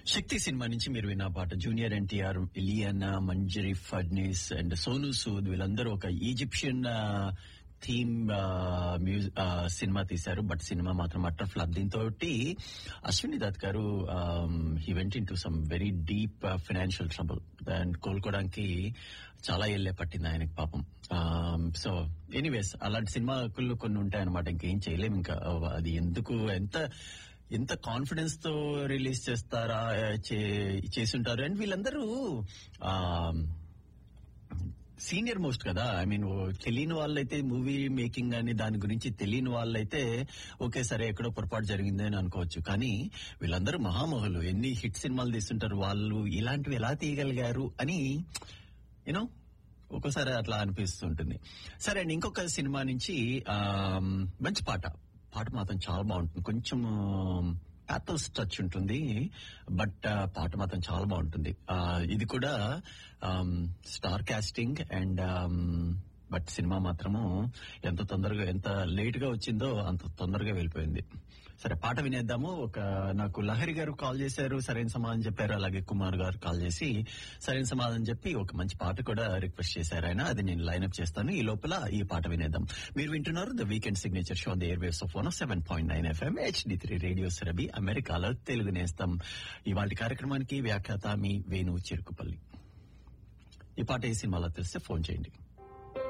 శక్తి cinema నుంచి మీరు విన్న పాట జూనియర్ ఎన్టీఆర్ ఇలియానా మంజరి ఫడ్నీస్ అండ్ సోను సూద్ వీళ్ళందరూ ఒక ఈజిప్షియన్ థీమ్ మ్యూజిక్ సినిమా తీశారు బట్ సినిమా మాత్రం అట్టర్ ఫ్లాప్ దీంతో అశ్విని దత్ గారు he went into some very deep financial trouble and కోలుకోవడానికి చాలా ఏళ్ళే పట్టింది ఆయనకి పాపం సో ఎనీవేస్ అలాంటి సినిమాలు కొన్ని ఉంటాయన్నమాట ఇంకేం చేయలేము ఇంకా అది ఎందుకు ఎంత ఎంత కాన్ఫిడెన్స్ తో రిలీజ్ చేస్తారా చేసి ఉంటారు అండ్ వీళ్ళందరూ సీనియర్ మోస్ట్ కదా ఐ మీన్ తెలియని వాళ్ళైతే మూవీ మేకింగ్ అని దాని గురించి తెలియని వాళ్ళైతే ఓకే సరే ఎక్కడో పొరపాటు జరిగింది అని అనుకోవచ్చు కానీ వీళ్ళందరూ మహామహులు ఎన్ని హిట్ సినిమాలు తీస్తుంటారు వాళ్ళు ఇలాంటివి ఎలా తీయగలిగారు అని యూనో ఒక్కోసారి అట్లా అనిపిస్తుంటుంది సరే అండి ఇంకొక సినిమా నుంచి మంచి పాట పాట మాత్రం చాలా బాగుంటుంది కొంచెం ప్యాథోస్ టచ్ ఉంటుంది బట్ పాట మాత్రం చాలా బాగుంటుంది ఇది కూడా star casting and but cinema మాత్రము ఎంత తొందరగా ఎంత లేట్ గా వచ్చిందో అంత తొందరగా వెళ్ళిపోయింది సరే పాట వినేద్దాము ఒక నాకు లహరి గారు కాల్ చేశారు సరైన సమాధానం చెప్పారు అలాగే కుమార్ గారు కాల్ చేసి సరైన సమాధానం చెప్పి ఒక మంచి పాట కూడా రిక్వెస్ట్ చేశారు ఆయన అది నేను లైన్అప్ చేస్తాను ఈ లోపల ఈ పాట వినేద్దాం మీరు వింటున్నారు the weekend signature show the air waves of one seven point nine FM HD three radio సెరబి అమెరికాలో తెలుగు నేస్తాం ఇవాళ కార్యక్రమానికి వ్యాఖ్యాత మీ వేణు చెరుకుపల్లి ఈ పాట ఏ సినిమాలో తెలిస్తే ఫోన్ చేయండి